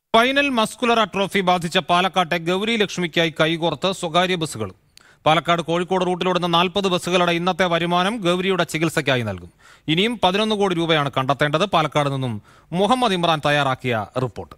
final muscular atrophy ബാധിച്ച പാലക്കാട്ടെ ഗൗരി ലക്ഷ്മിക്കായി കൈകോർത്ത് സ്വകാര്യ ബസ്സുകൾ പാലക്കാട് കോഴിക്കോട് റൂട്ടിലോടുന്ന നാൽപ്പത് ബസ്സുകളുടെ ഇന്നത്തെ വരുമാനം ഗൗരിയുടെ ചികിത്സയ്ക്കായി നൽകും ഇനിയും പതിനൊന്ന് കോടി രൂപയാണ് കണ്ടെത്തേണ്ടത് പാലക്കാട് നിന്നും മുഹമ്മദ് ഇമ്രാൻ തയ്യാറാക്കിയ റിപ്പോർട്ട്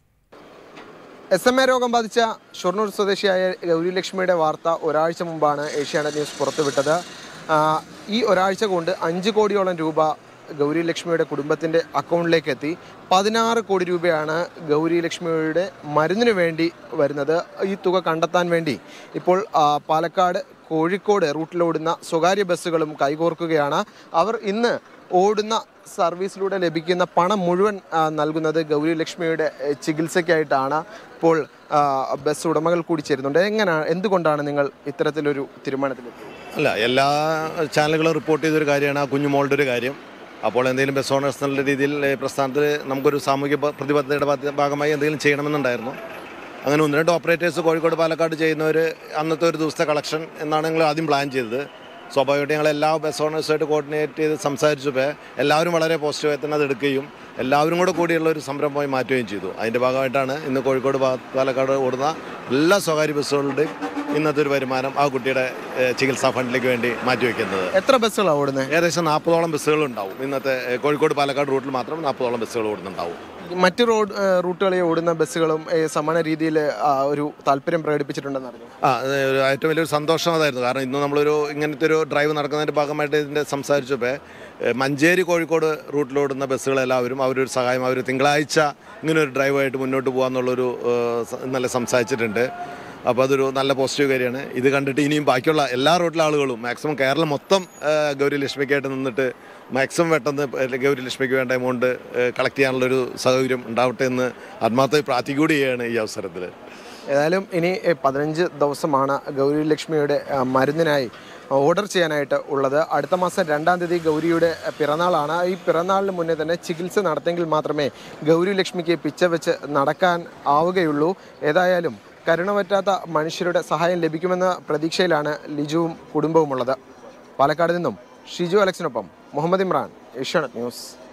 എസ് എം എ രോഗം ബാധിച്ച ഷൊർണൂർ സ്വദേശിയായ ഗൗരി ലക്ഷ്മിയുടെ വാർത്ത ഒരാഴ്ച മുമ്പാണ് ഏഷ്യാനെറ്റ് ന്യൂസ് പുറത്തുവിട്ടത് ആ, ഈ ഒരാഴ്ച കൊണ്ട് അഞ്ച് കോടിയോളം രൂപ ഗൗരി ലക്ഷ്മിയുടെ കുടുംബത്തിൻ്റെ അക്കൗണ്ടിലേക്ക് എത്തി പതിനാറ് കോടി രൂപയാണ് ഗൗരി ലക്ഷ്മിയുടെ മരുന്നിന് വേണ്ടി വരുന്നത് ഈ തുക കണ്ടെത്താൻ വേണ്ടി ഇപ്പോൾ ആ, പാലക്കാട് കോഴിക്കോട് റൂട്ടിലോടുന്ന സ്വകാര്യ ബസ്സുകളും കൈകോർക്കുകയാണ് അവർ ഇന്ന് ഓടുന്ന സർവീസിലൂടെ ലഭിക്കുന്ന പണം മുഴുവൻ ആ, നൽകുന്നത് ഗൗരി ലക്ഷ്മിയുടെ എ, ചികിത്സയ്ക്കായിട്ടാണ് ഇപ്പോൾ ആ, ബസ് ഉടമകൾ കൂടി ചേരുന്നുണ്ട് എങ്ങനെയാണ് എന്തുകൊണ്ടാണ് നിങ്ങൾ ഇത്തരത്തിലൊരു തീരുമാനത്തിലെത്തിയത് അല്ല എല്ലാ ചാനലുകളും റിപ്പോർട്ട് ചെയ്തൊരു കാര്യമാണ് ആ കുഞ്ഞുമോളുടെ ഒരു കാര്യം അപ്പോൾ എന്തെങ്കിലും ബസ് ഓണേഴ്സ് എന്നുള്ള രീതിയിൽ ഈ പ്രസ്ഥാനത്തിൽ നമുക്കൊരു സാമൂഹിക പ- പ്രതിബദ്ധതയുടെ ഭാഗ- ഭാഗമായി എന്തെങ്കിലും ചെയ്യണമെന്നുണ്ടായിരുന്നു അങ്ങനെ ഒന്ന് രണ്ട് ഓപ്പറേറ്റേഴ്സ് കോഴിക്കോട് പാലക്കാട് ചെയ്യുന്നവർ അന്നത്തെ ഒരു ദിവസത്തെ കളക്ഷൻ എന്നാണ് ഞങ്ങൾ ആദ്യം പ്ലാൻ ചെയ്തത് സ്വാഭാവികമായിട്ട് ഞങ്ങൾ എല്ലാ ബസ് ഓണേഴ്സുമായിട്ട് കോർഡിനേറ്റ് ചെയ്ത് സംസാരിച്ചപ്പോൾ എല്ലാവരും വളരെ പോസിറ്റീവായി തന്നെ അത് എടുക്കുകയും എല്ലാവരും കൂടെ കൂടിയുള്ള ഒരു സംരംഭമായി മാറ്റുകയും ചെയ്തു അതിൻ്റെ ഭാഗമായിട്ടാണ് ഇന്ന് കോഴിക്കോട് പാ- പാലക്കാട് ഓടുന്ന എല്ലാ സ്വകാര്യ ബസ്സുകളുടെയും ഇന്നത്തെ ഒരു വരുമാനം ആ കുട്ടിയുടെ ഏഹ്, ചികിത്സാ ഫണ്ടിലേക്ക് വേണ്ടി മാറ്റിവെക്കുന്നത് എത്ര ബസ്സുകളാണ് ഓടുന്നത് ഏകദേശം നാൽപ്പതോളം ബസ്സുകൾ ഉണ്ടാവും ഇന്നത്തെ ഏഹ്, കോഴിക്കോട് പാലക്കാട് റൂട്ടിൽ മാത്രം നാൽപ്പതോളം ബസ്സുകൾ ഓടുന്നുണ്ടാവും മറ്റ് റോഡ് ഏ, റൂട്ടുകളിൽ ഓടുന്ന ബസ്സുകളും ഏ, സമാന രീതിയിൽ ആ, ഒരു താല്പര്യം പ്രകടിപ്പിച്ചിട്ടുണ്ടെന്ന് അറിഞ്ഞു ആ അത് ഒരു ഏറ്റവും വലിയൊരു സന്തോഷം അതായിരുന്നു കാരണം ഇന്ന് നമ്മളൊരു ഇങ്ങനത്തെ ഒരു ഡ്രൈവ് നടക്കുന്നതിൻ്റെ ഭാഗമായിട്ട് ഇതിൻ്റെ സംസാരിച്ചപ്പോൾ ഏഹ്, മഞ്ചേരി കോഴിക്കോട് റൂട്ടിലോടുന്ന ബസ്സുകളെല്ലാവരും അവരൊരു സഹായം അവർ തിങ്കളാഴ്ച ഇങ്ങനെ ഒരു ഡ്രൈവായിട്ട് മുന്നോട്ട് പോകാമെന്നുള്ളൊരു ഏഹ്, സ- ഇന്നലെ സംസാരിച്ചിട്ടുണ്ട് അപ്പോൾ അതൊരു നല്ല പോസിറ്റീവ് കാര്യമാണ് ഇത് കണ്ടിട്ട് ഇനിയും ബാക്കിയുള്ള എല്ലാ റൂട്ടിലെ ആളുകളും മാക്സിമം കേരളം മൊത്തം ഏഹ്, ഗൗരി ലക്ഷ്മിക്കായിട്ട് നിന്നിട്ട് മാക്സിമം പെട്ടെന്ന് ഗൗരി ലക്ഷ്മിക്ക് വേണ്ട എമൗണ്ട് കളക്ട് ചെയ്യാനുള്ളൊരു സൗകര്യം ഉണ്ടാവട്ടെ എന്ന് ആത്മാർത്ഥമായി പ്രാർത്ഥിക്കുകയും ചെയ്യുകയാണ് ഈ അവസരത്തിൽ ഏതായാലും ഇനി എ, പതിനഞ്ച് ദിവസമാണ് ഗൗരി ലക്ഷ്മിയുടെ ആ, മരുന്നിനായി ഓർഡർ ചെയ്യാനായിട്ട് ഉള്ളത് അടുത്ത മാസം രണ്ടാം തീയതി ഗൗരിയുടെ പിറന്നാളാണ് ഈ പിറന്നാളിന് മുന്നേ തന്നെ ചികിത്സ നടത്തിയെങ്കിൽ മാത്രമേ ഗൗരി ലക്ഷ്മിക്ക് പിച്ച വെച്ച് നടക്കാൻ ആവുകയുള്ളൂ ഏതായാലും കരുണ പറ്റാത്ത മനുഷ്യരുടെ സഹായം ലഭിക്കുമെന്ന പ്രതീക്ഷയിലാണ് ലിജുവും കുടുംബവും ഉള്ളത് പാലക്കാട് നിന്നും ഷിജു അലക്സിനൊപ്പം മുഹമ്മദ് ഇമ്രാൻ ഏഷ്യാനെറ്റ് ന്യൂസ്